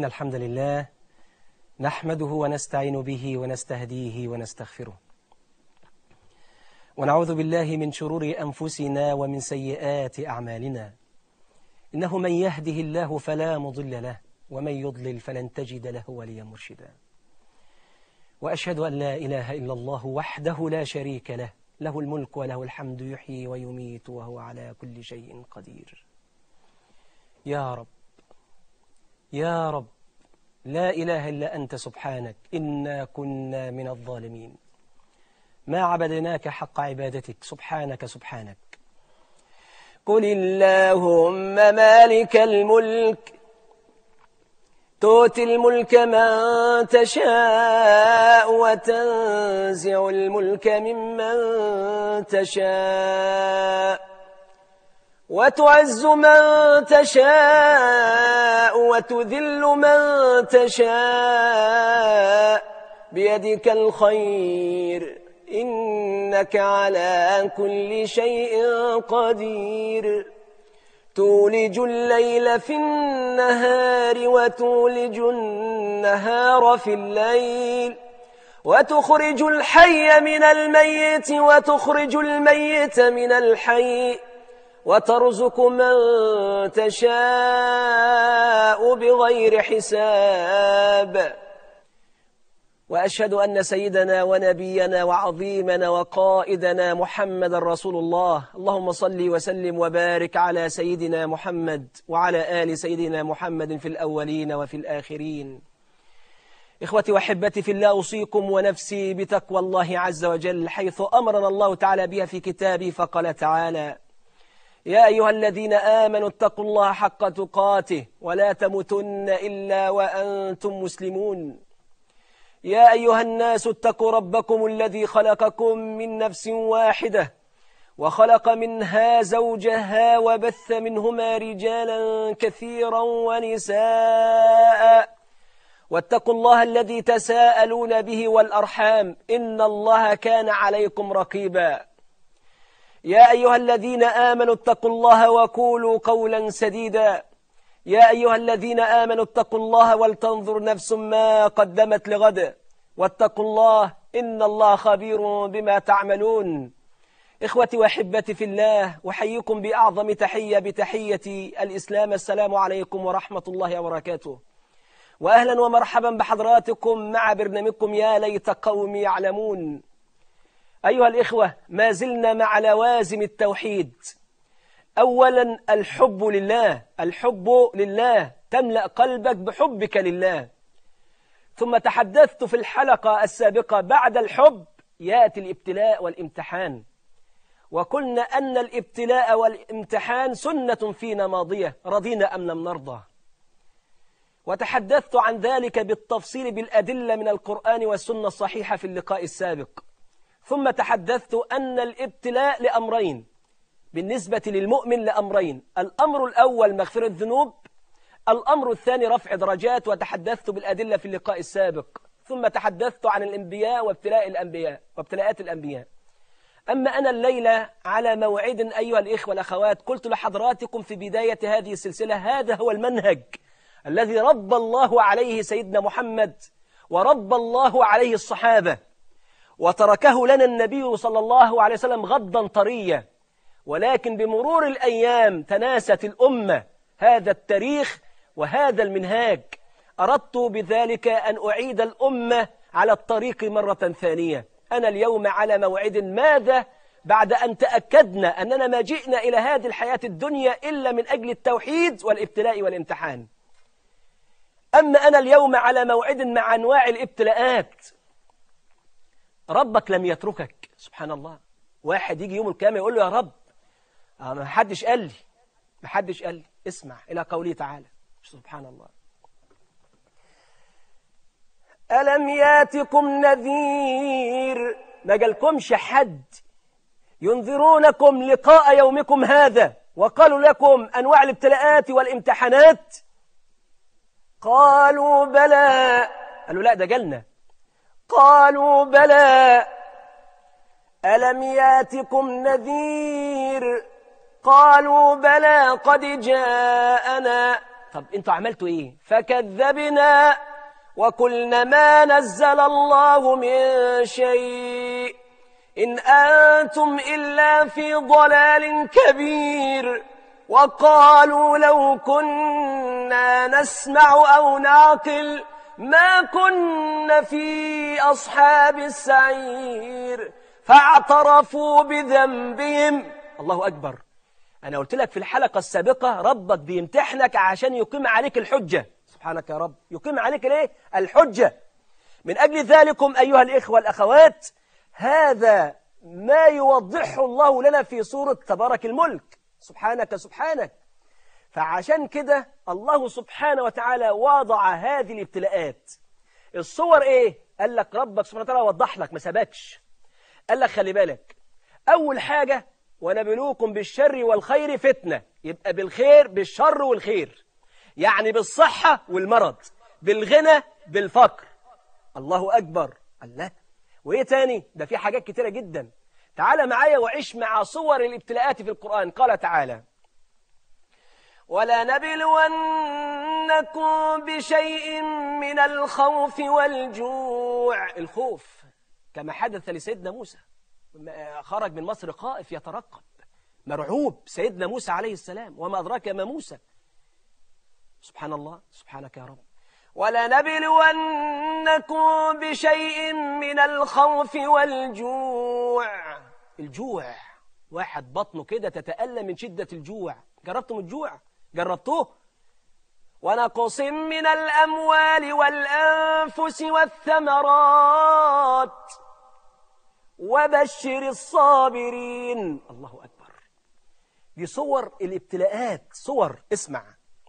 الحمد لله نحمده ونستعين به ونستهديه ونستغفره ونعوذ بالله من شرور أنفسنا ومن سيئات أعمالنا إنه من يهده الله فلا مضل له ومن يضلل فلن تجد له وليا مرشدا وأشهد أن لا إله إلا الله وحده لا شريك له له الملك وله الحمد يحيي ويميت وهو على كل شيء قدير يا رب يا رب لا إله إلا أنت سبحانك إنا كنا من الظالمين ما عبدناك حق عبادتك سبحانك سبحانك قل اللهم مالك الملك تؤتي الملك من تشاء وتنزع الملك ممن تشاء وتعز من تشاء وتذل من تشاء بيدك الخير إنك على كل شيء قدير تولج الليل في النهار وتولج النهار في الليل وتخرج الحي من الميت وتخرج الميت من الحي وترزق من تشاء بغير حساب وأشهد أن سيدنا ونبينا وعظيمنا وقائدنا محمد رسول الله اللهم صل وسلم وبارك على سيدنا محمد وعلى آل سيدنا محمد في الأولين وفي الآخرين إخوتي وحبتي في الله أوصيكم ونفسي بتقوى الله عز وجل حيث أمرنا الله تعالى بها في كتابه فقال تعالى يا أيها الذين آمنوا اتقوا الله حق تقاته ولا تموتن إلا وأنتم مسلمون يا أيها الناس اتقوا ربكم الذي خلقكم من نفس واحدة وخلق منها زوجها وبث منهما رجالا كثيرا ونساء واتقوا الله الذي تساءلون به والأرحام إن الله كان عليكم رقيبا يا أيها الذين آمنوا اتقوا الله وقولوا قولا سديدا يا أيها الذين آمنوا اتقوا الله ولتنظر نفس ما قدمت لغد واتقوا الله إن الله خبير بما تعملون إخوتي وأحبتي في الله وحيكم بأعظم تحية بتحية الإسلام السلام عليكم ورحمة الله وبركاته وأهلا ومرحبا بحضراتكم مع برنامجكم يا ليت قوم يعلمون أيها الإخوة ما زلنا مع لوازم التوحيد أولا الحب لله الحب لله تملأ قلبك بحبك لله ثم تحدثت في الحلقة السابقة بعد الحب يأتي الابتلاء والامتحان وقلنا أن الابتلاء والامتحان سنة فينا ماضية رضينا أم لم نرضى وتحدثت عن ذلك بالتفصيل بالأدلة من القرآن والسنة الصحيحة في اللقاء السابق ثم تحدثت أن الابتلاء لأمرين بالنسبة للمؤمن لأمرين الأمر الأول مغفرة الذنوب الأمر الثاني رفع درجات وتحدثت بالأدلة في اللقاء السابق ثم تحدثت عن الأنبياء وابتلاء الأنبياء وابتلاءات الأنبياء أما أنا الليلة على موعد أيها الإخوة والأخوات قلت لحضراتكم في بداية هذه السلسلة هذا هو المنهج الذي رب الله عليه سيدنا محمد ورب الله عليه الصحابة وتركه لنا النبي صلى الله عليه وسلم غضا طريا ولكن بمرور الأيام تناست الأمة هذا التاريخ وهذا المنهاج أردت بذلك أن أعيد الأمة على الطريق مرة ثانية أنا اليوم على موعد ماذا بعد أن تأكدنا أننا ما جئنا إلى هذه الحياة الدنيا إلا من أجل التوحيد والابتلاء والامتحان أما أنا اليوم على موعد مع أنواع الابتلاءات ربك لم يتركك سبحان الله واحد يجي يوم القيامة يقول له يا رب ما حدش قال لي ما حدش قال لي اسمع إلى قوله تعالى سبحان الله ألم ياتكم نذير ما جالكمش حد ينذرونكم لقاء يومكم هذا وقالوا لكم أنواع الابتلاءات والامتحانات قالوا بلى قالوا لا ده جالنا قالوا بلى ألم ياتكم نذير قالوا بلى قد جاءنا طب انتوا عملتوا ايه فكذبنا وقلنا ما نزل الله من شيء إن أنتم إلا في ضلال كبير وقالوا لو كنا نسمع أو نعقل ما كنا في أصحاب السعير فاعترفوا بذنبهم الله أكبر أنا قلت لك في الحلقة السابقة ربك بيمتحنك عشان يقيم عليك الحجة سبحانك يا رب يقيم عليك الايه الحجة من أجل ذلكم أيها الإخوة والأخوات هذا ما يوضحه الله لنا في سورة تبارك الملك سبحانك سبحانك فعشان كده الله سبحانه وتعالى وضع هذه الابتلاءات الصور ايه قال لك ربك سبحانه وتعالى وضح لك ما سبكش قال لك خلي بالك اول حاجة ونبلوكم بالشر والخير فتنة يبقى بالخير بالشر والخير يعني بالصحة والمرض بالغنى بالفقر الله أكبر الله وإيه تاني ده في حاجات كتيرة جدا تعال معايا وعيش مع صور الابتلاءات في القرآن قال تعالى ولنبلونكم بشيء من الخوف والجوع الخوف كما حدث لسيدنا موسى خرج من مصر خائف يترقب مرعوب سيدنا موسى عليه السلام وما أدراك ما موسى سبحان الله سبحانك يا رب ولنبلونكم بشيء من الخوف والجوع الجوع واحد بطنه كده تتألم من شدة الجوع جربتم الجوع جربتوه ونقص من الأموال والأنفس والثمرات وبشر الصابرين الله أكبر دي صور الابتلاءات صور اسمع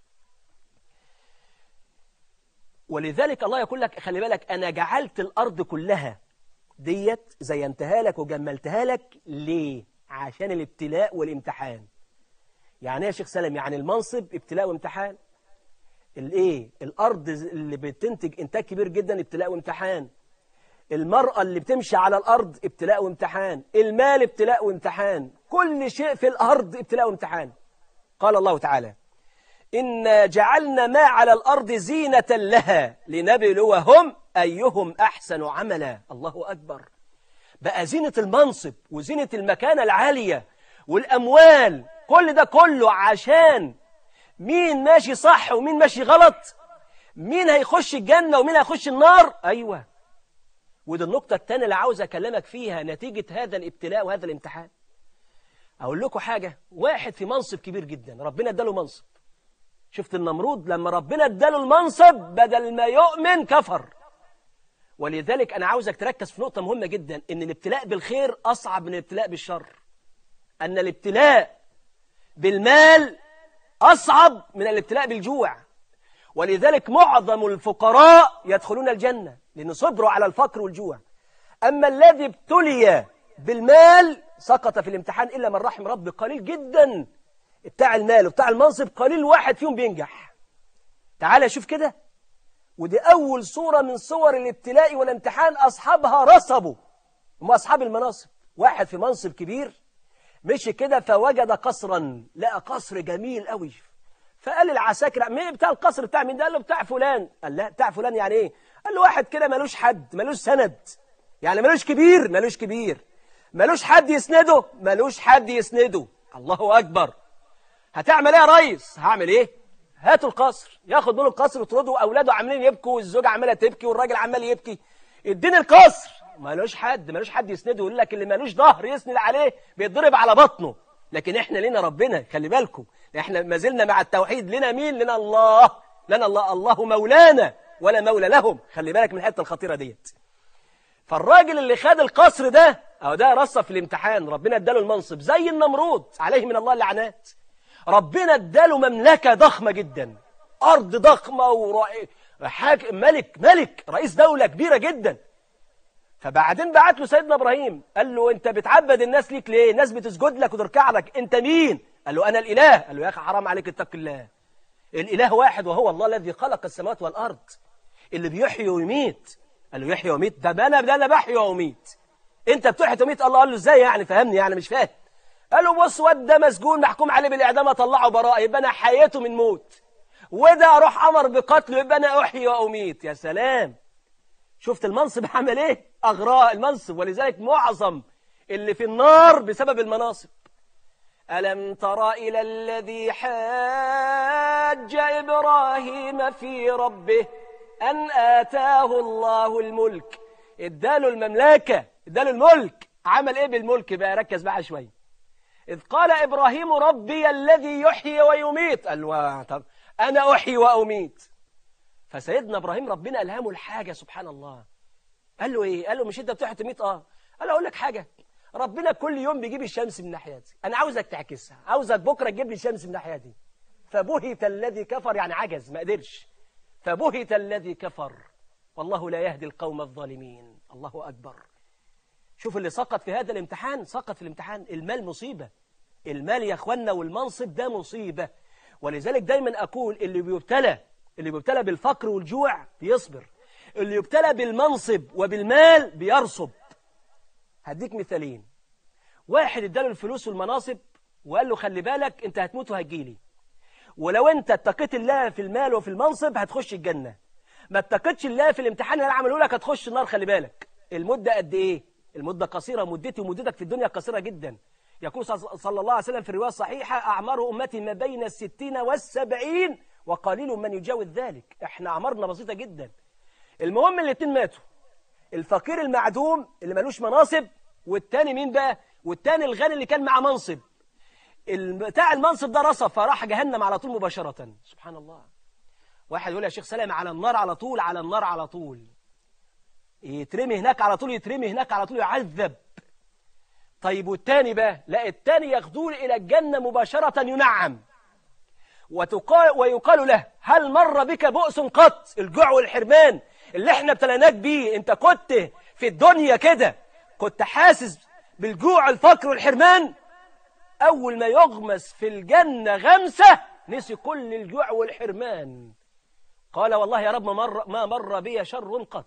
ولذلك الله يقول لك خلي بالك أنا جعلت الأرض كلها ديت زينتها لك وجملتها لك ليه عشان الابتلاء والامتحان يعني يا شيخ سلام يعني المنصب ابتلاء وامتحان الايه الارض اللي بتنتج انتاج كبير جدا ابتلاء وامتحان المرأة اللي بتمشي على الأرض ابتلاء وامتحان المال ابتلاء وامتحان كل شيء في الأرض ابتلاء وامتحان قال الله تعالى إنا جعلنا ما على الأرض زينة لها لنبلوهم أيهم أحسن عملا الله أكبر بقى زينة المنصب وزينة المكانة العالية والأموال كل ده كله عشان مين ماشي صح ومين ماشي غلط مين هيخش الجنة ومين هيخش النار أيوة ودي النقطة الثانية اللي عاوز أكلمك فيها نتيجة هذا الابتلاء وهذا الامتحان أقول لكم حاجة واحد في منصب كبير جدا ربنا اداله منصب شفت النمرود لما ربنا اداله المنصب بدل ما يؤمن كفر ولذلك أنا عاوزك تركز في نقطة مهمة جدا إن الابتلاء بالخير أصعب من الابتلاء بالشر أن الابتلاء بالمال أصعب من الابتلاء بالجوع ولذلك معظم الفقراء يدخلون الجنة لأن صبروا على الفقر والجوع أما الذي ابتلي بالمال سقط في الامتحان إلا من رحم ربي قليل جدا بتاع المال وبتاع المنصب قليل واحد فيهم بينجح تعال شوف كده ودي أول صورة من صور الابتلاء والامتحان أصحابها رصبوا هم أصحاب المناصب واحد في منصب كبير مشي كده فوجد قصرا لقى قصر جميل قوي فقال للعساكر مين بتاع القصر بتاع مين ده قال له بتاع فلان قال لا بتاع فلان يعني ايه قال له واحد كده ملوش حد ملوش سند يعني ملوش كبير ملوش كبير ملوش حد يسنده ملوش حد يسنده الله أكبر هتعمل ايه يا ريس هعمل ايه هاتوا القصر ياخد منه القصر وترده واولاده عاملين يبكوا والزوجه عماله تبكي والراجل عمال يبكي اديني القصر ملوش حد ملوش حد يسنده يقول لك اللي ملوش ظهر يسند عليه بيتضرب على بطنه لكن احنا لنا ربنا خلي بالكم احنا ما زلنا مع التوحيد لنا مين لنا الله لنا الله الله مولانا ولا مولى لهم خلي بالك من الحته الخطيره ديت فالراجل اللي خد القصر ده اهو ده رصف في الامتحان ربنا اداله المنصب زي النمرود عليه من الله اللعنات ربنا اداله مملكه ضخمه جدا ارض ضخمه وحاك ملك ملك رئيس دوله كبيره جدا فبعدين بعت له سيدنا ابراهيم قال له انت بتعبد الناس ليك ليه الناس بتسجد لك وتركع لك انت مين قال له انا الاله قال له يا اخي حرام عليك اتق الله الاله واحد وهو الله الذي خلق السماوات والارض اللي بيحيي ويميت قال له يحيي ويميت ده انا ده انا بحيي واميت انت بتحيي وتميت الله قال له ازاي يعني فهمني يعني مش فاهم قال له بص واد ده مسجون محكوم عليه بالاعدام اطلعه براءه يبقى انا حياته من موت وده أروح أمر بقتله يبقى أنا أحيي وأميت يا سلام شفت المنصب عمل إيه أغراء المنصب ولذلك معظم اللي في النار بسبب المناصب ألم تر إلى الذي حاج إبراهيم في ربه أن آتاه الله الملك اداله المملكة اداله الملك عمل إيه بالملك بقى ركز بقى شوية إذ قال إبراهيم ربي الذي يحيي ويميت قال طب أنا أحيي وأميت فسيدنا إبراهيم ربنا ألهمه الحاجة سبحان الله قال له إيه قال له مش أنت بتحيي تميت آه قال له أقول لك حاجة ربنا كل يوم بيجيب الشمس من ناحيتي أنا عاوزك تعكسها عاوزك بكرة تجيب لي الشمس من ناحيتي فبهت الذي كفر يعني عجز ما قدرش فبهت الذي كفر والله لا يهدي القوم الظالمين الله أكبر شوف اللي سقط في هذا الامتحان سقط في الامتحان المال مصيبة المال يا أخوانا والمنصب ده مصيبة ولذلك دايما أقول اللي بيبتلى اللي بيبتلى بالفقر والجوع بيصبر اللي يبتلى بالمنصب وبالمال بيرصب هديك مثالين واحد اداله الفلوس والمناصب وقال له خلي بالك انت هتموت وهتجيلي ولو انت اتقيت الله في المال وفي المنصب هتخش الجنة ما اتقيتش الله في الامتحان اللي عمله لك هتخش النار خلي بالك المدة قد ايه المدة قصيرة مدتي ومدتك في الدنيا قصيرة جدا يقول صلى الله عليه وسلم في الرواية الصحيحة أعمار أمتي ما بين الستين والسبعين وقليل من يجاوز ذلك احنا أعمارنا بسيطة جدا المهم الاثنين ماتوا الفقير المعدوم اللي ملوش مناصب والتاني مين بقى والتاني الغني اللي كان مع منصب بتاع المنصب ده رصف فراح جهنم على طول مباشرة سبحان الله واحد يقول يا شيخ سلام على النار على طول على النار على طول يترمي هناك على طول يترمي هناك على طول يعذب طيب والتاني بقى لا التاني ياخدوه إلى الجنة مباشرة ينعم وتقال ويقال له هل مر بك بؤس قط الجوع والحرمان اللي احنا ابتليناك بيه انت كنت في الدنيا كده كنت حاسس بالجوع الفقر والحرمان أول ما يغمس في الجنة غمسة نسي كل الجوع والحرمان قال والله يا رب ما مر, ما مر بي شر قط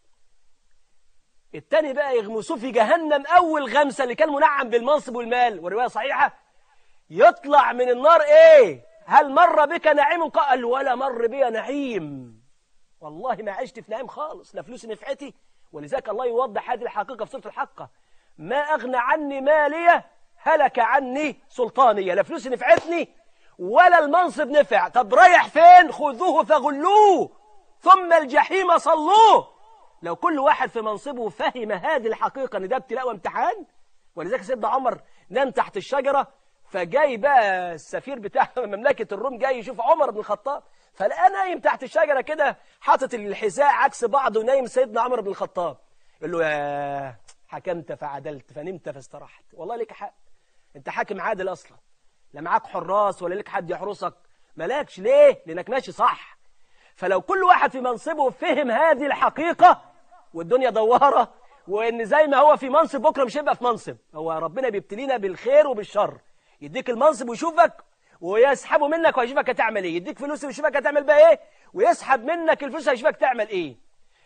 التاني بقى يغمسوه في جهنم أول غمسة اللي كان منعم بالمنصب والمال ورواية صحيحة يطلع من النار إيه هل مر بك نعيم قال ولا مر بي نعيم والله ما عشت في نعيم خالص لا فلوس نفعتي ولذلك الله يوضح هذه الحقيقة في سورة الحقة ما أغنى عني مالية هلك عني سلطانية لا فلوس نفعتني ولا المنصب نفع طب رايح فين خذوه فغلوه ثم الجحيم صلوه لو كل واحد في منصبه فهم هذه الحقيقة ان ده ابتلاء وامتحان ولذلك سيدنا عمر نام تحت الشجرة فجاي بقى السفير بتاع مملكة الروم جاي يشوف عمر بن الخطاب فلقى نايم تحت الشجرة كده حاطط الحذاء عكس بعض ونايم سيدنا عمر بن الخطاب يقول له يا حكمت فعدلت فنمت فاسترحت والله لك حق انت حاكم عادل اصلا لا معاك حراس ولا لك حد يحرسك ملاكش ليه لانك ماشي صح فلو كل واحد في منصبه فهم هذه الحقيقة والدنيا دوارة وان زي ما هو في منصب بكرة مش هيبقى في منصب هو ربنا بيبتلينا بالخير وبالشر يديك المنصب ويشوفك ويسحبه منك ويشوفك هتعمل ايه يديك فلوس ويشوفك هتعمل بقى ايه ويسحب منك الفلوس ويشوفك تعمل ايه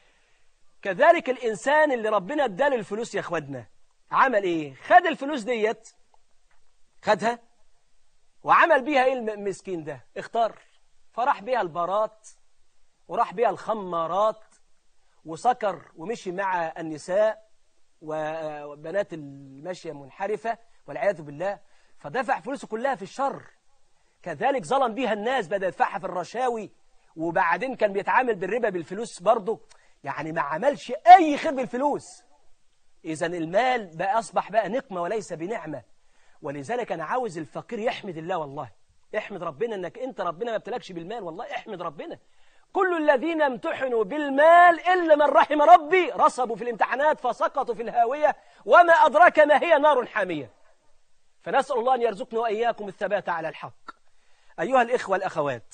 كذلك الإنسان اللي ربنا اداله الفلوس يا اخواتنا عمل ايه خد الفلوس ديت خدها وعمل بيها ايه المسكين ده اختار فراح بيها البارات وراح بيها الخمارات وسكر ومشي مع النساء وبنات الماشية منحرفة والعياذ بالله فدفع فلوسه كلها في الشر كذلك ظلم بيها الناس بدأ يدفعها في الرشاوي وبعدين كان بيتعامل بالربا بالفلوس برضه يعني ما عملش أي خير بالفلوس إذا المال بقى أصبح بقى نقمة وليس بنعمة ولذلك أنا عاوز الفقير يحمد الله والله احمد ربنا أنك أنت ربنا ما ابتلكش بالمال والله احمد ربنا كل الذين امتحنوا بالمال إلا من رحم ربي رصبوا في الامتحانات فسقطوا في الهاوية وما أدراك ما هي نار حامية فنسأل الله أن يرزقنا وإياكم الثبات على الحق أيها الإخوة الأخوات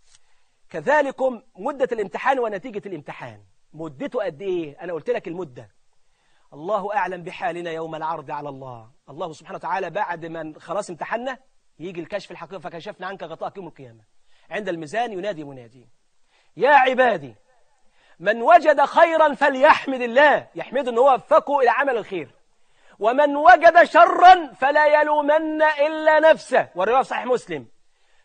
كذلكم مدة الامتحان ونتيجة الامتحان مدته قد إيه أنا قلت لك المدة الله أعلم بحالنا يوم العرض على الله الله سبحانه وتعالى بعد ما خلاص امتحنا يجي الكشف الحقيقي فكشفنا عنك غطاءك يوم القيامة عند الميزان ينادي منادي يا عبادي من وجد خيرا فليحمد الله يحمد أنه وفقه إلى عمل الخير ومن وجد شرا فلا يلومن إلا نفسه والرواية صحيح مسلم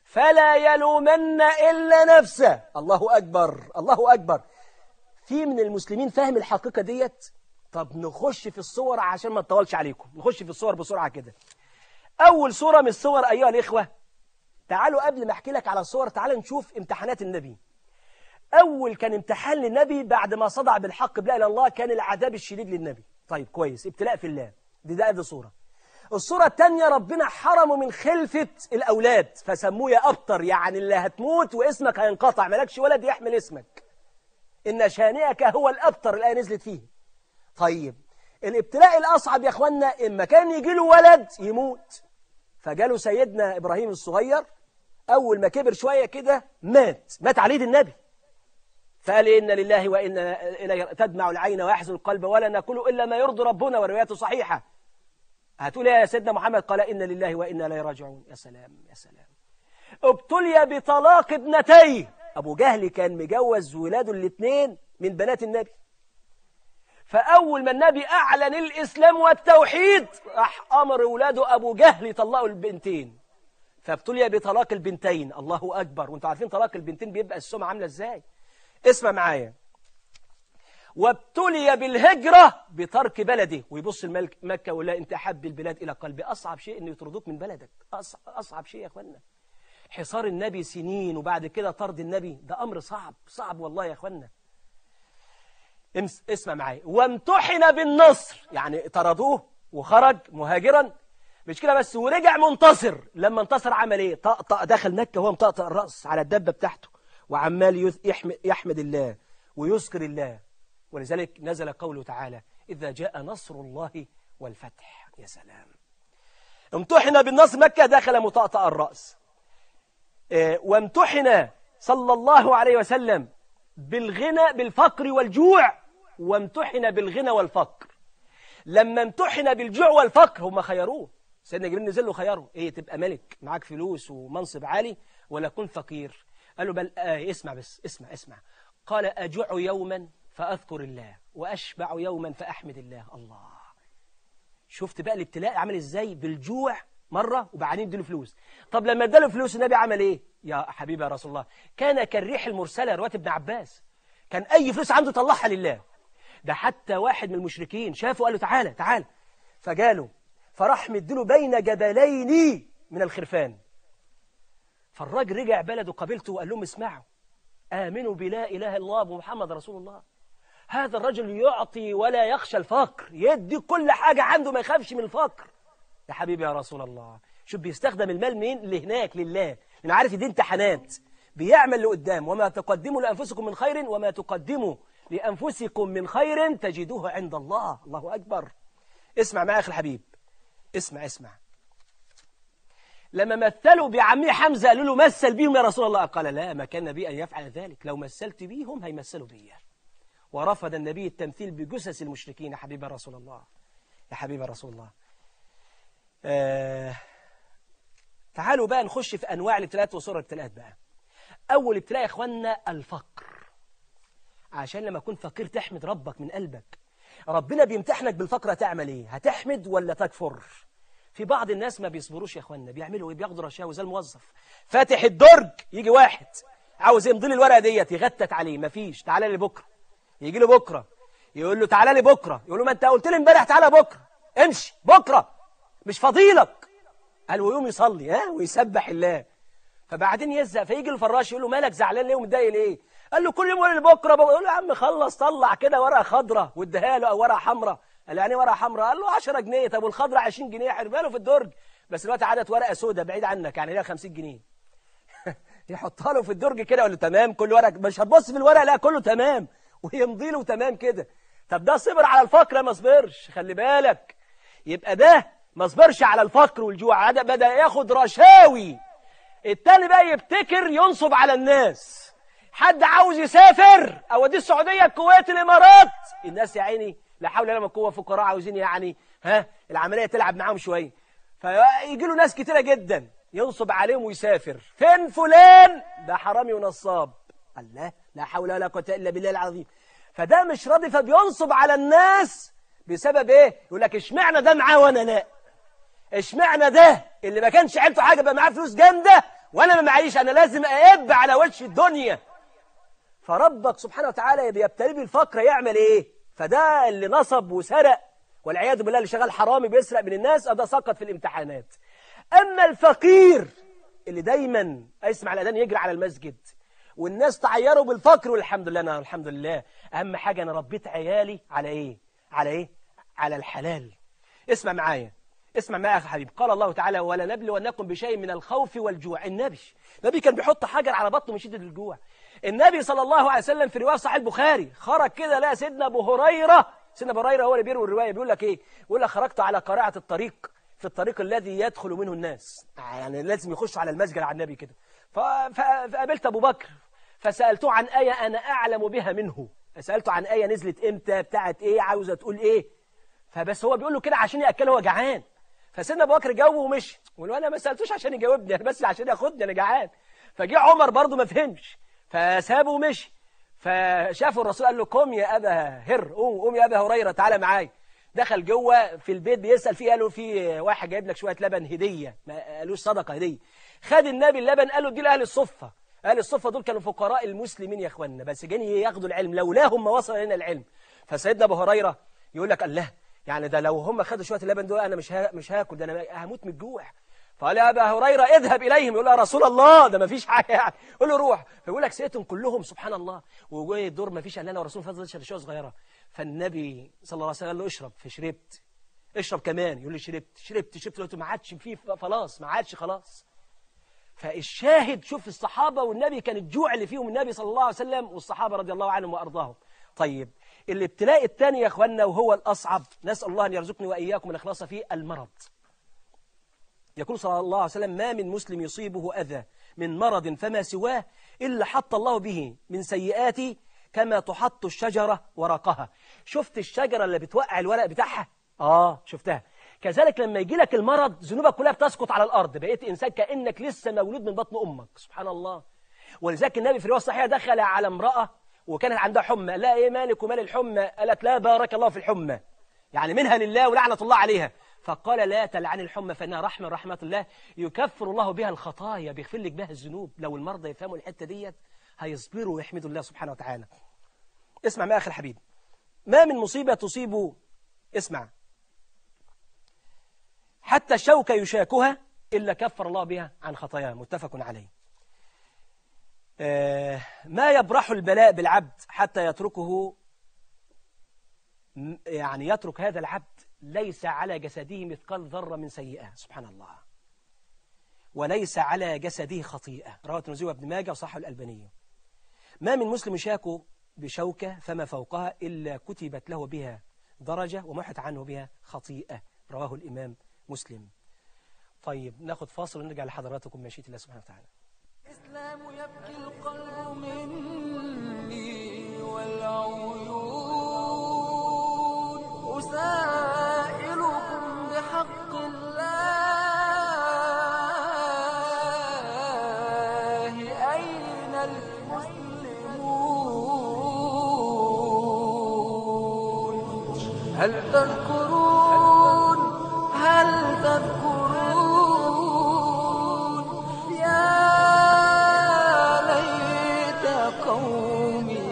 فلا يلومن إلا نفسه الله أكبر الله أكبر في من المسلمين فاهم الحقيقة ديت طب نخش في الصور عشان ما نطولش عليكم نخش في الصور بسرعة كده أول صورة من الصور أيها الإخوة تعالوا قبل ما أحكي لك على الصور تعالوا نشوف امتحانات النبي أول كان امتحان للنبي بعد ما صدع بالحق بلا إله إلا الله كان العذاب الشديد للنبي طيب كويس ابتلاء في الله دي ده دي صورة الصورة الثانية ربنا حرمه من خلفة الأولاد فسموه يا أبطر يعني اللي هتموت واسمك هينقطع مالكش ولد يحمل اسمك إن شانئك هو الأبطر الآية نزلت فيه طيب الابتلاء الأصعب يا أخوانا إما كان يجي له ولد يموت فجاله سيدنا إبراهيم الصغير أول ما كبر شوية كده مات مات عليه النبي فقال إن لله وإن إليه تدمع العين ويحزن القلب ولا نقول إلا ما يرضي ربنا ورواياته صحيحة هتقول يا سيدنا محمد قال إن لله وإنا إليه راجعون يا سلام يا سلام ابتلي بطلاق ابنتيه أبو جهل كان مجوز ولاده الاثنين من بنات النبي فأول ما النبي أعلن الإسلام والتوحيد راح أمر ولاده أبو جهل يطلقوا البنتين فابتلي بطلاق البنتين الله أكبر وانتوا عارفين طلاق البنتين بيبقى السمعة عاملة إزاي اسمع معايا وابتلي بالهجرة بترك بلده ويبص الملك مكة ولا انت أحب البلاد إلى قلبي أصعب شيء أن يطردوك من بلدك أصعب شيء يا أخوانا حصار النبي سنين وبعد كده طرد النبي ده أمر صعب صعب والله يا أخوانا اسمع معايا وامتحن بالنصر يعني طردوه وخرج مهاجرا مش كده بس ورجع منتصر لما انتصر عمل ايه طقطق دخل مكة وهو مطقطق الرأس على الدبة بتاعته وعمال يحمد الله ويذكر الله ولذلك نزل قوله تعالى إذا جاء نصر الله والفتح يا سلام امتحن بالنصر مكة دخل مطقطق الرأس وامتحن صلى الله عليه وسلم بالغنى بالفقر والجوع وامتحن بالغنى والفقر لما امتحن بالجوع والفقر هم خيروه سيدنا جبريل نزل له خيره ايه تبقى ملك معاك فلوس ومنصب عالي ولا كن فقير قال له بل آه اسمع بس اسمع اسمع قال أجوع يوما فأذكر الله وأشبع يوما فأحمد الله الله شفت بقى الابتلاء عمل ازاي بالجوع مرة وبعدين اديله فلوس طب لما اداله فلوس النبي عمل ايه يا حبيبي يا رسول الله كان كالريح المرسلة رواية ابن عباس كان أي فلوس عنده طلعها لله ده حتى واحد من المشركين شافه قال له تعالى تعالى فجاله فراح مديله بين جبلين من الخرفان فالراجل رجع بلده قبيلته وقال لهم اسمعوا آمنوا بلا إله إلا الله ومحمد رسول الله هذا الرجل يعطي ولا يخشى الفقر يدي كل حاجة عنده ما يخافش من الفقر يا حبيبي يا رسول الله شوف بيستخدم المال مين لهناك لله لأنه عارف دي امتحانات بيعمل لقدام وما تقدموا لأنفسكم من خير وما تقدموا لأنفسكم من خير تجدوه عند الله الله أكبر اسمع معي أخي الحبيب اسمع اسمع لما مثلوا بعمي حمزة قالوا له مثل بيهم يا رسول الله قال لا ما كان نبي أن يفعل ذلك لو مثلت بيهم هيمثلوا بي ورفض النبي التمثيل بجثث المشركين يا حبيب رسول الله يا حبيب رسول الله آه تعالوا بقى نخش في أنواع الابتلاءات وصور الابتلاءات بقى أول ابتلاء يا إخواننا الفقر عشان لما تكون فقير تحمد ربك من قلبك ربنا بيمتحنك بالفقر هتعمل ايه هتحمد ولا تكفر في بعض الناس ما بيصبروش يا اخوانا بيعملوا ايه بياخدوا رشاوي زي الموظف فاتح الدرج يجي واحد عاوز يمضي لي الورقه ديت يغتت عليه مفيش تعالى لي بكره يجي له بكره يقول له تعالى لي بكره يقول له ما انت قلت لي امبارح تعالى بكره امشي بكره مش فضيلك قال ويقوم يصلي ها ويسبح الله فبعدين يزهق فيجي الفراش يقول له مالك زعلان ليه ومتضايق ليه قال له كل يوم يقول لي بكره بقول له يا عم خلص طلع كده ورقه خضراء واديها له او ورقه حمراء قال يعني ورقه حمراء قال له 10 جنيه طب والخضراء 20 جنيه حربها له في الدرج بس دلوقتي عادت ورقه سوداء بعيد عنك يعني ليها 50 جنيه يحطها له في الدرج كده يقول له تمام كل ورقه مش هتبص في الورقه لا كله تمام ويمضي له تمام كده طب ده صبر على الفقر ما صبرش خلي بالك يبقى ده ما صبرش على الفقر والجوع ده بدا ياخد رشاوي التاني بقى يبتكر ينصب على الناس حد عاوز يسافر اوديه السعوديه الكويت الامارات الناس يا عيني لا حول ولا قوه فقراء عاوزين يعني ها العمليه تلعب معاهم شويه فيجي له ناس كتيره جدا ينصب عليهم ويسافر فين فلان ده حرامي ونصاب الله لا حول ولا قوه الا بالله العظيم فده مش راضي فبينصب على الناس بسبب ايه يقول لك اشمعنى ده معاه وانا لا اشمعنى ده اللي ما كانش عيلته حاجه بقى معاه فلوس جامده وانا ما معيش انا لازم اقب على وجه الدنيا فربك سبحانه وتعالى بيبتلي بالفقر يعمل ايه فده اللي نصب وسرق والعياذ بالله اللي شغال حرامي بيسرق من الناس ده سقط في الامتحانات اما الفقير اللي دايما اسمع الاذان يجري على المسجد والناس تعيروا بالفقر والحمد لله انا الحمد لله اهم حاجه انا ربيت عيالي على ايه على ايه على الحلال اسمع معايا اسمع معايا يا اخي حبيب قال الله تعالى ولا نبلونكم بشيء من الخوف والجوع النبي النبي كان بيحط حجر على بطنه من شده الجوع النبي صلى الله عليه وسلم في روايه صحيح البخاري خرج كده لا سيدنا ابو هريره سيدنا ابو هريره هو اللي بيروي الروايه بيقول لك ايه بيقول لك خرجت على قارعه الطريق في الطريق الذي يدخل منه الناس يعني لازم يخش على المسجد على النبي كده فقابلت ابو بكر فسالته عن ايه انا اعلم بها منه سالته عن ايه نزلت امتى بتاعت ايه عاوزه تقول ايه فبس هو بيقول له كده عشان ياكله هو جعان فسيدنا ابو بكر جاوبه ومشي وقال انا ما سالتوش عشان يجاوبني انا بس عشان ياخدني انا جعان فجه عمر برضه ما فهمش فسابه ومشي فشافه الرسول قال له قم يا ابا هر قوم قوم يا ابا هريره تعالى معايا دخل جوه في البيت بيسال فيه قالوا في واحد جايب لك شويه لبن هديه ما قالوش صدقه هديه خد النبي اللبن قال له دي لاهل الصفه اهل الصفه دول كانوا فقراء المسلمين يا اخواننا بس جايين ياخدوا العلم لولاهم ما وصل الينا العلم فسيدنا ابو هريره يقول لك الله يعني ده لو هم خدوا شويه اللبن دول انا مش ها مش هاكل ده انا هموت من الجوع فقال يا ابا هريره اذهب اليهم يقول له يا رسول الله ده ما فيش حاجه يعني يقول له روح فيقول لك سيتهم كلهم سبحان الله وجاي الدور ما فيش الا انا ورسول فضل شويه صغيره فالنبي صلى الله عليه وسلم قال له اشرب فشربت اشرب كمان يقول لي شربت شربت شربت قلت ما عادش فيه خلاص ما عادش خلاص فالشاهد شوف الصحابه والنبي كان الجوع اللي فيهم النبي صلى الله عليه وسلم والصحابه رضي الله عنهم وارضاهم طيب الابتلاء الثاني يا اخواننا وهو الاصعب نسال الله ان يرزقني واياكم الاخلاص فيه المرض يقول صلى الله عليه وسلم ما من مسلم يصيبه أذى من مرض فما سواه إلا حط الله به من سيئاتي كما تحط الشجرة ورقها شفت الشجرة اللي بتوقع الورق بتاعها آه شفتها كذلك لما يجي لك المرض ذنوبك كلها بتسقط على الأرض بقيت إنسان كأنك لسه مولود من بطن أمك سبحان الله ولذلك النبي في الرواية الصحيحة دخل على امرأة وكانت عندها حمى لا إيه مالك ومال الحمى قالت لا بارك الله في الحمى يعني منها لله ولعنة الله عليها فقال لا تلعن الحمى فإنها رحمة رحمة الله يكفر الله بها الخطايا بيغفر لك بها الذنوب لو المرضى يفهموا الحتة ديت هيصبروا ويحمدوا الله سبحانه وتعالى اسمع ما أخي الحبيب ما من مصيبة تصيب اسمع حتى الشوكة يشاكها إلا كفر الله بها عن خطاياه متفق عليه آه ما يبرح البلاء بالعبد حتى يتركه يعني يترك هذا العبد ليس على جسده مثقال ذرة من سيئة سبحان الله وليس على جسده خطيئة رواه الترمذي وابن ماجه وصححه الألباني ما من مسلم شاك بشوكة فما فوقها إلا كتبت له بها درجة ومحت عنه بها خطيئة رواه الإمام مسلم طيب ناخد فاصل ونرجع لحضراتكم مشيئة الله سبحانه وتعالى الإسلام يبكي القلب مني والعيون أسائلكم بحق الله أين المسلمون هل تذكرون هل تذكرون يا ليت قومي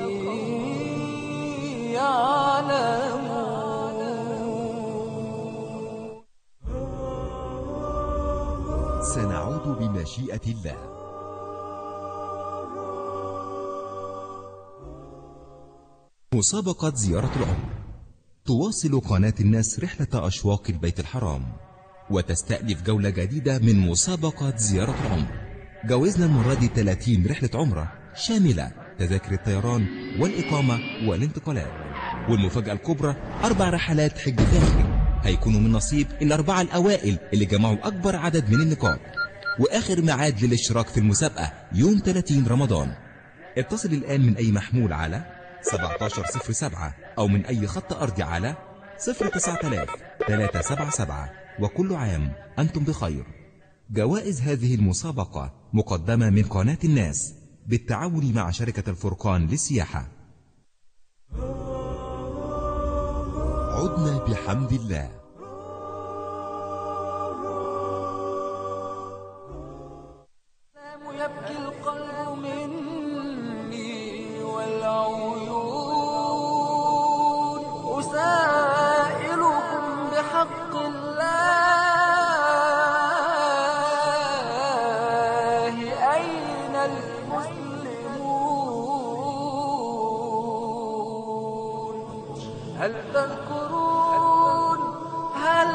يعلمون سنعود بمشيئة الله مسابقة زيارة العمر تواصل قناة الناس رحلة أشواق البيت الحرام وتستأنف جولة جديدة من مسابقة زيارة العمر جوزنا المرة دي 30 رحلة عمرة شاملة تذاكر الطيران والإقامة والانتقالات والمفاجأة الكبرى أربع رحلات حج فاخر هيكونوا من نصيب الأربعة الأوائل اللي جمعوا أكبر عدد من النقاط وآخر ميعاد للاشتراك في المسابقة يوم 30 رمضان اتصل الآن من أي محمول على 1707 أو من أي خط أرضي على 09000 377 وكل عام أنتم بخير جوائز هذه المسابقة مقدمة من قناة الناس بالتعاون مع شركة الفرقان للسياحة عدنا بحمد الله هل تذكرون هل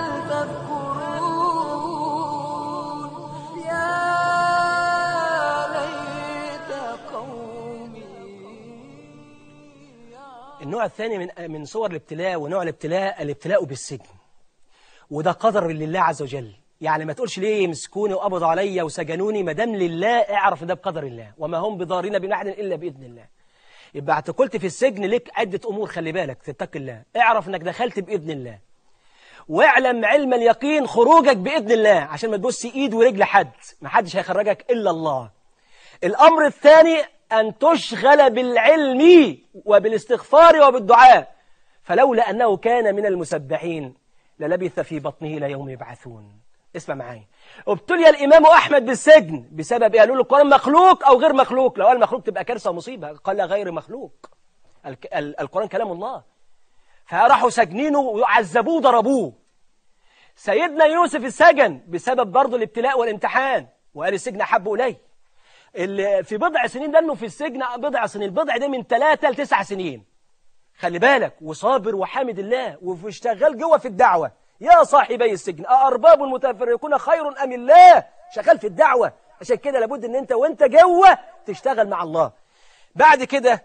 تذكرون يا ليت قومي النوع الثاني من من صور الابتلاء ونوع الابتلاء الابتلاء بالسجن وده قدر لله عز وجل يعني ما تقولش ليه مسكوني وقبضوا عليا وسجنوني ما دام لله اعرف ده بقدر الله وما هم بضارين بنا احد الا باذن الله يبقى اعتقلت في السجن لك عده امور خلي بالك تتقي الله اعرف انك دخلت باذن الله واعلم علم اليقين خروجك باذن الله عشان ما تبص ايد ورجل حد ما حدش هيخرجك الا الله الأمر الثاني أن تشغل بالعلم وبالاستغفار وبالدعاء فلولا أنه كان من المسبحين للبث في بطنه إلى يوم يبعثون اسمع معايا ابتلي الإمام أحمد بالسجن بسبب قالوا له القرآن مخلوق أو غير مخلوق لو قال مخلوق تبقى كارثة ومصيبة قال غير مخلوق الك- ال- القرآن كلام الله فراحوا سجنينه وعذبوه وضربوه سيدنا يوسف السجن بسبب برضه الابتلاء والامتحان وقال السجن أحب إليه اللي في بضع سنين ده انه في السجن بضع سنين البضع ده من ثلاثة لتسع سنين خلي بالك وصابر وحامد الله واشتغال جوه في الدعوة يا صاحبي السجن أأرباب متفرقون خير أم الله شغال في الدعوة عشان كده لابد ان انت وانت جوه تشتغل مع الله بعد كده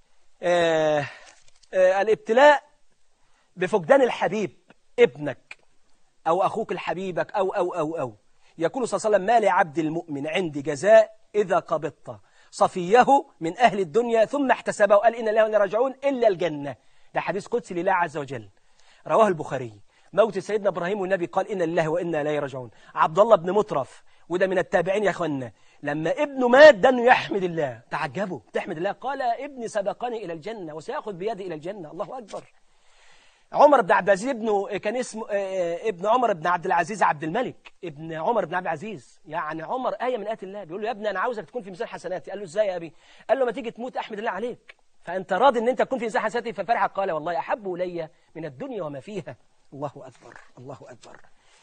آه آه الابتلاء بفقدان الحبيب ابنك أو أخوك الحبيبك أو أو أو أو يقول صلى الله عليه وسلم ما لعبد المؤمن عندي جزاء إذا قبضت صفيه من أهل الدنيا ثم احتسبه قال إن الله وإنا راجعون إلا الجنة ده حديث قدسي لله عز وجل رواه البخاري موت سيدنا إبراهيم والنبي قال إن الله وإنا لا راجعون عبد الله بن مطرف وده من التابعين يا أخوانا لما ابنه مات ده انه يحمد الله تعجبوا تحمد الله قال ابني سبقني إلى الجنة وسيأخذ بيدي إلى الجنة الله أكبر عمر بن عبد العزيز ابنه كان اسمه آه، ابن عمر بن عبد العزيز عبد الملك ابن عمر بن عبد العزيز يعني عمر آية من آيات الله بيقول له يا ابني أنا عاوزك تكون في ميزان حسناتي قال له إزاي يا أبي قال له ما تيجي تموت أحمد الله عليك فأنت راضي أن أنت تكون في ميزان حسناتي ففرح قال والله أحب إلي من الدنيا وما فيها الله أكبر الله أكبر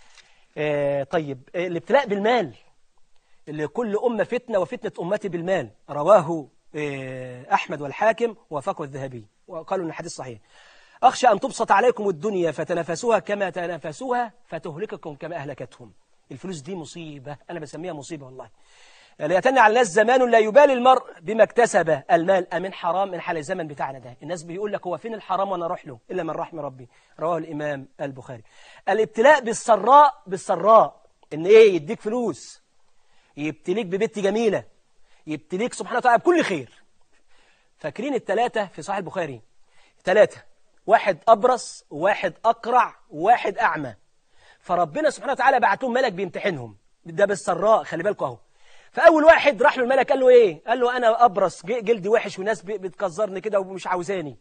آه طيب آه الابتلاء بالمال اللي كل أمة فتنة وفتنة أمتي بالمال رواه آه، أحمد والحاكم وفقه الذهبي وقالوا أن الحديث صحيح أخشى أن تبسط عليكم الدنيا فتنافسوها كما تنافسوها فتهلككم كما أهلكتهم الفلوس دي مصيبة أنا بسميها مصيبة والله ليتنى على الناس زمان لا يبالي المرء بما اكتسب المال أمن حرام من حال الزمن بتاعنا ده الناس بيقول لك هو فين الحرام وأنا أروح له إلا من رحم ربي رواه الإمام البخاري الابتلاء بالسراء بالسراء إن إيه يديك فلوس يبتليك ببت جميلة يبتليك سبحانه وتعالى بكل خير فاكرين الثلاثة في صحيح البخاري ثلاثة واحد أبرص وواحد أقرع وواحد أعمى فربنا سبحانه وتعالى بعتهم ملك بيمتحنهم ده بالسراء خلي بالكم اهو فأول واحد راح له الملك قال له إيه قال له أنا أبرص ج- جلدي وحش وناس ب- بتكزرني كده ومش عاوزاني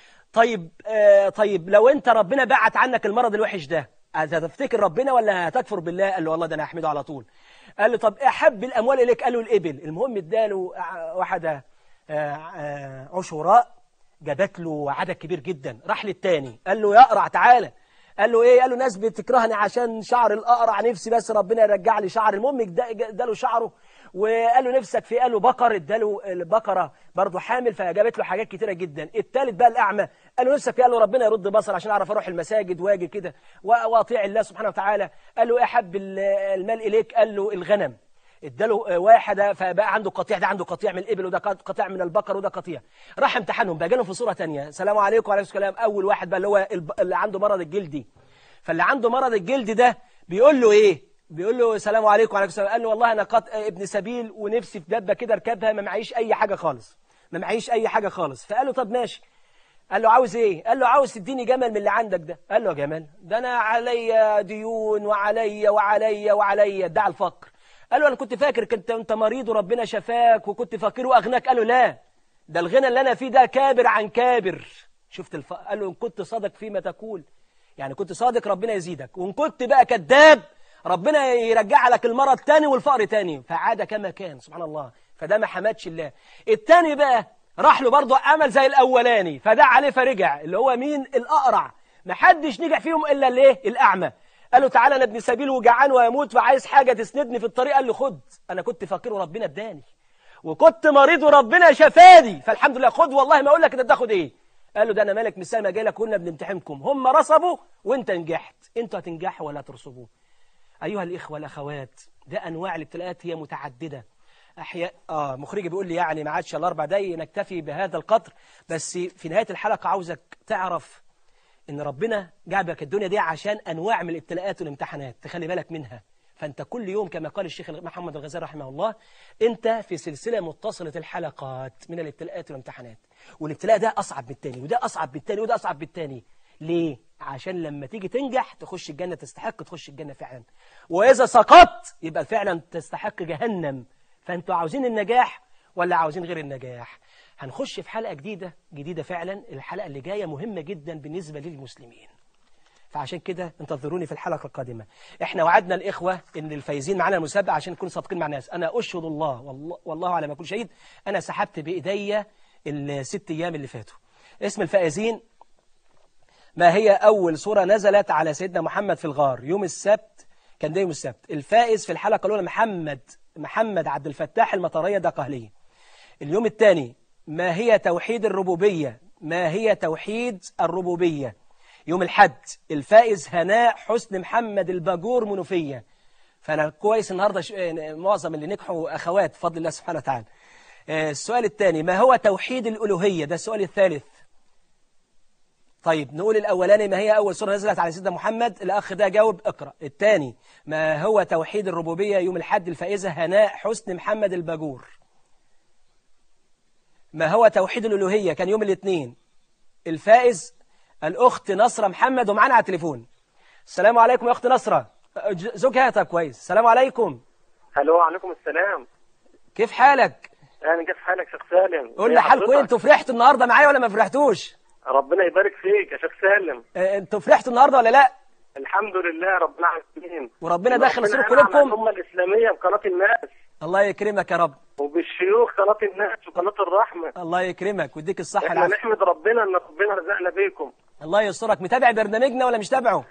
طيب آه طيب لو أنت ربنا بعت عنك المرض الوحش ده هتفتكر ربنا ولا هتكفر بالله قال له والله ده أنا أحمده على طول قال له طب أحب الأموال إليك قال له الإبل المهم اداله ع- واحدة آه، آه، عشراء جابت له عدد كبير جدا راح للتاني قال له يا أقرع تعالى قال له ايه قال له ناس بتكرهني عشان شعر الأقرع نفسي بس ربنا يرجع لي شعر المهم اد- اداله شعره وقال له نفسك في قال له بقر اداله البقرة برضه حامل فجابت له حاجات كتيرة جدا التالت بقى الأعمى قال له نفسك في قال له ربنا يرد بصر عشان أعرف أروح المساجد واجي كده و- وأطيع الله سبحانه وتعالى قال له ايه أحب ال- المال إليك قال له الغنم اداله واحدة فبقى عنده قطيع ده عنده قطيع من الإبل وده قطيع من البقر وده قطيع راح امتحنهم بقى جالهم في صورة تانية السلام عليكم وعليكم السلام أول واحد بقى اللي هو الب- اللي عنده مرض الجلدي فاللي عنده مرض الجلد ده بيقول له ايه بيقول له السلام عليكم وعليكم السلام قال له والله انا قط... ابن سبيل ونفسي في دبه كده اركبها ما معيش اي حاجه خالص ما معيش اي حاجه خالص فقال له طب ماشي قال له عاوز ايه قال له عاوز تديني جمل من اللي عندك ده قال له يا جمل ده انا عليا ديون وعليا وعليا وعليا ادعى الفقر قال له انا كنت فاكر كنت انت مريض وربنا شفاك وكنت فقير واغناك قال له لا ده الغنى اللي انا فيه ده كابر عن كابر شفت الف... قال له ان كنت صادق فيما تقول يعني كنت صادق ربنا يزيدك وان كنت بقى كذاب ربنا يرجع لك المرض تاني والفقر تاني فعاد كما كان سبحان الله فده ما حمدش الله التاني بقى راح له برضه عمل زي الاولاني فدع عليه فرجع اللي هو مين الاقرع ما حدش نجح فيهم الا الايه الاعمى قال له تعالى انا ابن سبيل وجعان ويموت وعايز حاجه تسندني في الطريق قال له خد انا كنت فقير وربنا اداني وكنت مريض وربنا شفاني فالحمد لله خد والله ما اقول لك انت تاخد ايه قال له ده انا ملك من السماء جاي لك كنا بنمتحنكم هم رصبوا وانت نجحت انتوا هتنجحوا ولا ترصبوا ايها الاخوه والاخوات ده انواع الابتلاءات هي متعدده احياء اه مخرجي بيقول لي يعني ما عادش الا اربع دقايق نكتفي بهذا القدر بس في نهايه الحلقه عاوزك تعرف ان ربنا جابك الدنيا دي عشان انواع من الابتلاءات والامتحانات تخلي بالك منها فانت كل يوم كما قال الشيخ محمد الغزالي رحمه الله انت في سلسله متصله الحلقات من الابتلاءات والامتحانات والابتلاء ده اصعب من التاني وده اصعب من التاني وده اصعب من التاني ليه عشان لما تيجي تنجح تخش الجنه تستحق تخش الجنه فعلا واذا سقطت يبقى فعلا تستحق جهنم فانتوا عاوزين النجاح ولا عاوزين غير النجاح هنخش في حلقه جديده جديده فعلا الحلقه اللي جايه مهمه جدا بالنسبه للمسلمين فعشان كده انتظروني في الحلقة القادمة احنا وعدنا الإخوة ان الفايزين معانا المسابقة عشان نكون صادقين مع الناس أنا أشهد الله والله, والله على ما كل شهيد أنا سحبت بإيديا الست أيام اللي فاتوا اسم الفائزين ما هي أول سورة نزلت على سيدنا محمد في الغار يوم السبت كان ده يوم السبت الفائز في الحلقة الأولى محمد محمد عبد الفتاح المطرية دقهلية اليوم الثاني ما هي توحيد الربوبية ما هي توحيد الربوبية يوم الحد الفائز هناء حسن محمد الباجور منوفية فأنا كويس النهاردة ش... معظم اللي نجحوا أخوات بفضل الله سبحانه وتعالى السؤال الثاني ما هو توحيد الألوهية ده السؤال الثالث طيب نقول الأولاني ما هي أول سورة نزلت على سيدنا محمد الأخ ده جاوب اقرأ الثاني ما هو توحيد الربوبية يوم الحد الفائزة هناء حسن محمد الباجور ما هو توحيد الألوهية كان يوم الاثنين الفائز الأخت نصرة محمد ومعانا على التليفون السلام عليكم يا أخت نصرة زوجها طب كويس السلام عليكم الو وعليكم السلام كيف حالك انا كيف حالك شيخ سالم قول إيه لي حالكم حضرتك؟ انتوا فرحتوا النهارده معايا ولا ما فرحتوش ربنا يبارك فيك يا شيخ سالم آه، انتوا فرحتوا النهارده ولا لا الحمد لله رب العالمين وربنا دخل ربنا سرور ينعم على قلوبكم الامه الاسلاميه بقناه الناس الله يكرمك يا رب وبالشيوخ قناه الناس وقناه الرحمه الله يكرمك ويديك الصحة احنا والعافية نحمد ربنا ان ربنا رزقنا بيكم الله يسترك متابع برنامجنا ولا مش تابعه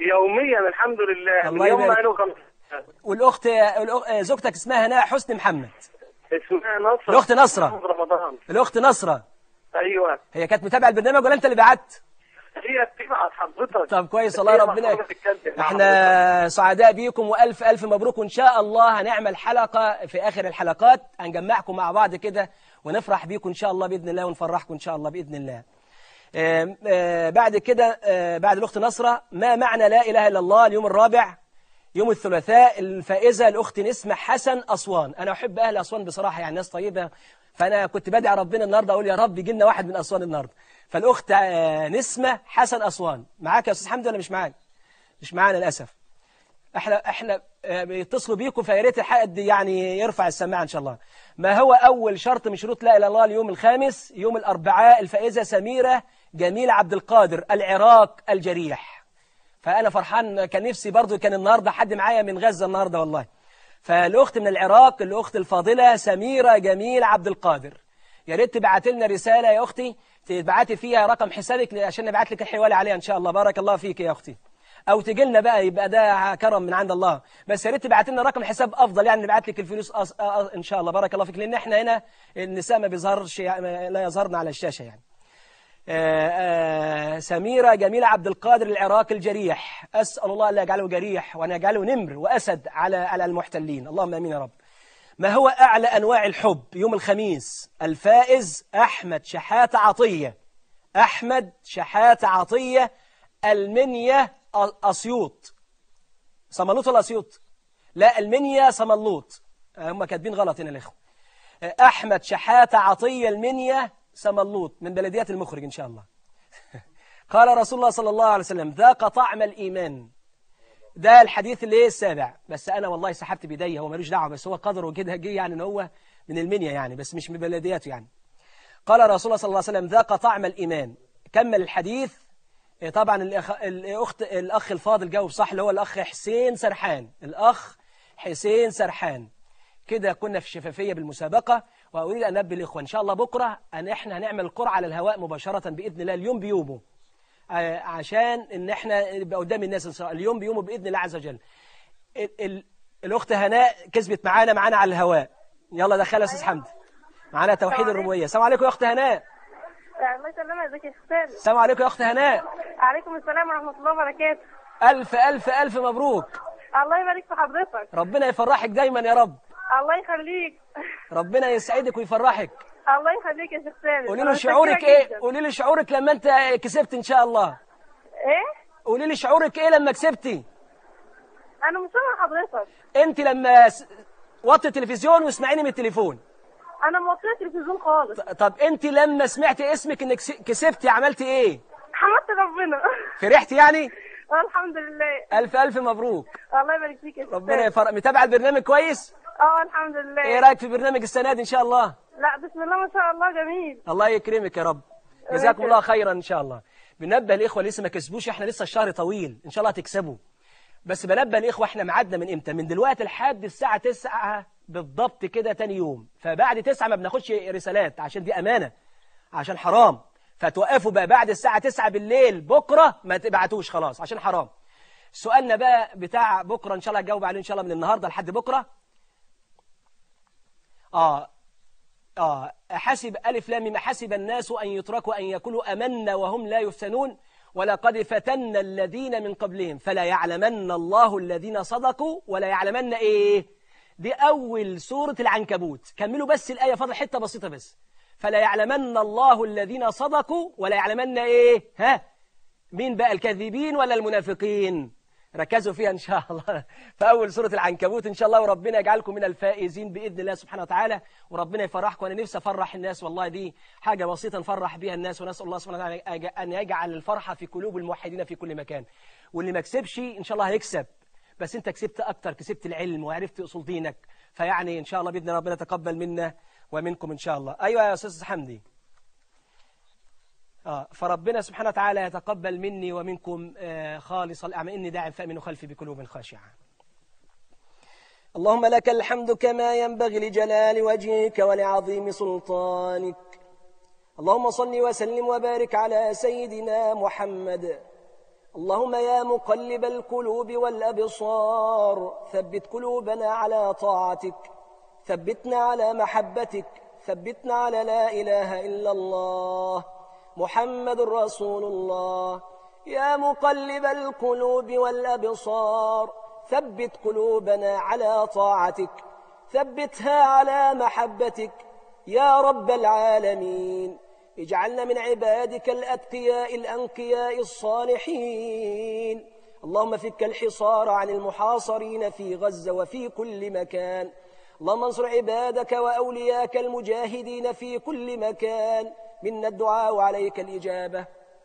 يوميا الحمد لله الله من يوم ما يبارك. قالوا خلاص والأخت الأخ- آه، زوجتك اسمها هناء حسني محمد اسمها نصر الأخت نصرة. رمضان الأخت نصرة ايوه هي كانت متابعة البرنامج ولا أنت اللي بعت هي بتبعت حضرتك طب كويس الله هي ربنا محرومة تتكلم مع حضرتك. احنا سعداء بيكم والف الف مبروك وان شاء الله هنعمل حلقة في اخر الحلقات هنجمعكم مع بعض كده ونفرح بيكم ان شاء الله باذن الله ونفرحكم ان شاء الله باذن الله آم، آه، بعد كده آه، بعد الاخت نصرة ما معنى لا اله الا الله اليوم الرابع يوم الثلاثاء الفائزة الأخت نسمة حسن أسوان أنا أحب أهل أسوان بصراحة يعني ناس طيبة فأنا كنت بدعي ربنا النهاردة أقول يا رب يجي لنا واحد من أسوان النهاردة فالأخت آه، نسمة حسن أسوان معاك يا أستاذ حمدي ولا مش معاك مش معانا للأسف احنا احنا آه، بيتصلوا بيكم فيا ريت الحلقه دي يعني يرفع السماعه ان شاء الله. ما هو اول شرط من شروط لا اله الا الله اليوم الخامس يوم الاربعاء الفائزه سميره جميل عبد القادر العراق الجريح. فانا فرحان كان نفسي برضو كان النهارده حد معايا من غزه النهارده والله. فالاخت من العراق الاخت الفاضله سميره جميل عبد القادر. يا ريت تبعت لنا رساله يا اختي تبعتي فيها رقم حسابك عشان نبعت لك الحوالي عليها ان شاء الله بارك الله فيك يا اختي. او تجي لنا بقى يبقى ده كرم من عند الله بس يا ريت تبعت لنا رقم حساب افضل يعني نبعت لك الفلوس أص... أ... ان شاء الله بارك الله فيك لان احنا هنا النساء ما بيظهرش يعني لا يظهرن على الشاشه يعني آه، آه، سميرة جميلة عبد القادر العراقي الجريح أسأل الله أن يجعله جريح وأن يجعله نمر وأسد على على المحتلين اللهم آمين يا رب ما هو أعلى أنواع الحب يوم الخميس الفائز أحمد شحاتة عطية أحمد شحاتة عطية المنيا أ- أسيوط صملوط ولا أسيوط لا المنيا صملوط آه، هم كاتبين غلط هنا الإخوة آه، أحمد شحاتة عطية المنيا صملوط من بلديات المخرج إن شاء الله قال رسول الله صلى الله عليه وسلم ذاق طعم الإيمان ده الحديث اللي ايه السابع بس انا والله سحبت بايديا هو ملوش دعوه بس هو قدره كده جه يعني ان هو من المنيا يعني بس مش من بلدياته يعني قال رسول الله صلى الله عليه وسلم ذاق طعم الايمان كمل الحديث إيه طبعا الأخ... الاخت الاخ الفاضل جاوب صح اللي هو الاخ حسين سرحان الاخ حسين سرحان كده كنا في شفافيه بالمسابقه واريد ان انبه الاخوه ان شاء الله بكره ان احنا هنعمل القرعه على الهواء مباشره باذن الله اليوم بيومه آه، عشان ان احنا يبقى قدام الناس إن شاء الله. اليوم بيومه باذن الله عز وجل ال ال الاخت هناء كسبت معانا معانا على الهواء يلا دخلها يا استاذ حمدي معانا توحيد الربوبيه السلام عليكم يا اخت هناء الله يسلمك ازيك يا استاذ السلام عليكم يا أخت هناء عليكم السلام ورحمه الله وبركاته ألف ألف ألف مبروك الله يبارك في حضرتك ربنا يفرحك دايما يا رب الله يخليك ربنا يسعدك ويفرحك الله يخليك يا شيخ سامي قولي أنا له شعورك متشكرة ايه جداً. قولي لي شعورك لما انت كسبت ان شاء الله ايه قولي لي شعورك ايه لما كسبتي انا مش سامع حضرتك انت لما س... وطي التلفزيون واسمعيني من التليفون انا موطيه التلفزيون خالص ط- طب انت لما سمعتي اسمك انك س- كسبتي عملتي ايه حمدت ربنا فرحتي يعني آه، الحمد لله الف الف مبروك الله يبارك فيك يا شيخ ربنا سامي. يفرح متابعه البرنامج كويس اه الحمد لله ايه رايك في برنامج السنه دي ان شاء الله لا بسم الله ما شاء الله جميل الله يكرمك يا رب جزاكم الله خيرا ان شاء الله بنبه الاخوه اللي لسه ما كسبوش احنا لسه الشهر طويل ان شاء الله هتكسبوا بس بنبه الاخوه احنا ميعادنا من امتى من دلوقتي لحد الساعه 9 بالضبط كده تاني يوم فبعد 9 ما بناخدش رسالات عشان دي امانه عشان حرام فتوقفوا بقى بعد الساعه 9 بالليل بكره ما تبعتوش خلاص عشان حرام سؤالنا بقى بتاع بكره ان شاء الله هجاوب عليه ان شاء الله من النهارده لحد بكره اه آه حسب ألف لام ميم حسب الناس أن يتركوا أن يقولوا أمنا وهم لا يفتنون ولقد فتنا الذين من قبلهم فلا يعلمن الله الذين صدقوا ولا يعلمن إيه دي أول سورة العنكبوت كملوا بس الآية فضل حتة بسيطة بس فلا يعلمن الله الذين صدقوا ولا يعلمن إيه ها مين بقى الكاذبين ولا المنافقين ركزوا فيها إن شاء الله في أول سورة العنكبوت إن شاء الله وربنا يجعلكم من الفائزين بإذن الله سبحانه وتعالى وربنا يفرحكم وأنا نفسي أفرح الناس والله دي حاجة بسيطة نفرح بيها الناس ونسأل الله سبحانه وتعالى أن يجعل الفرحة في قلوب الموحدين في كل مكان واللي ما كسبش إن شاء الله هيكسب بس أنت كسبت أكتر كسبت العلم وعرفت أصول دينك فيعني إن شاء الله بإذن ربنا تقبل منا ومنكم إن شاء الله أيوة يا أستاذ حمدي آه فربنا سبحانه وتعالى يتقبل مني ومنكم آه خالص الأعمال إني داعم فأمن خلفي بقلوب خاشعة اللهم لك الحمد كما ينبغي لجلال وجهك ولعظيم سلطانك اللهم صل وسلم وبارك على سيدنا محمد اللهم يا مقلب القلوب والأبصار ثبت قلوبنا على طاعتك ثبتنا على محبتك ثبتنا على لا إله إلا الله محمد رسول الله يا مقلب القلوب والأبصار ثبت قلوبنا على طاعتك ثبتها على محبتك يا رب العالمين اجعلنا من عبادك الأتقياء الأنقياء الصالحين اللهم فك الحصار عن المحاصرين في غزة وفي كل مكان اللهم انصر عبادك وأولياك المجاهدين في كل مكان منا الدعاء عليك الإجابة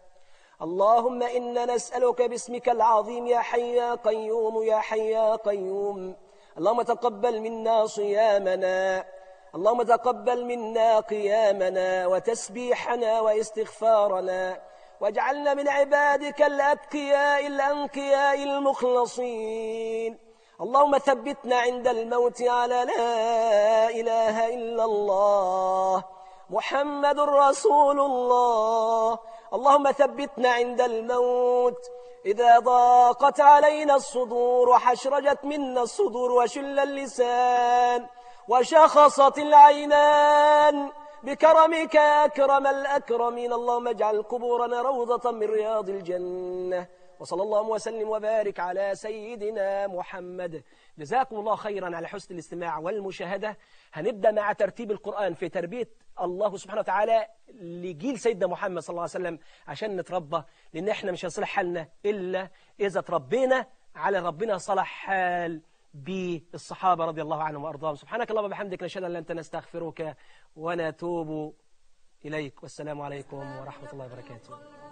اللهم إنا نسألك باسمك العظيم يا حي يا قيوم يا حي يا قيوم اللهم تقبل منا صيامنا اللهم تقبل منا قيامنا وتسبيحنا واستغفارنا واجعلنا من عبادك الأتقياء الأنقياء المخلصين اللهم ثبتنا عند الموت على لا إله إلا الله محمد رسول الله اللهم ثبتنا عند الموت إذا ضاقت علينا الصدور وحشرجت منا الصدور وشل اللسان وشخصت العينان بكرمك يا أكرم الأكرمين اللهم اجعل قبورنا روضة من رياض الجنة وصلى الله وسلم وبارك على سيدنا محمد جزاكم الله خيرا على حسن الاستماع والمشاهدة هنبدأ مع ترتيب القرآن في تربية الله سبحانه وتعالى لجيل سيدنا محمد صلى الله عليه وسلم عشان نتربى لأن احنا مش هنصلح حالنا إلا إذا تربينا على ربنا صلح حال بالصحابة رضي الله عنهم وأرضاهم سبحانك اللهم وبحمدك نشهد أن لا أنت نستغفرك ونتوب إليك والسلام عليكم ورحمة الله وبركاته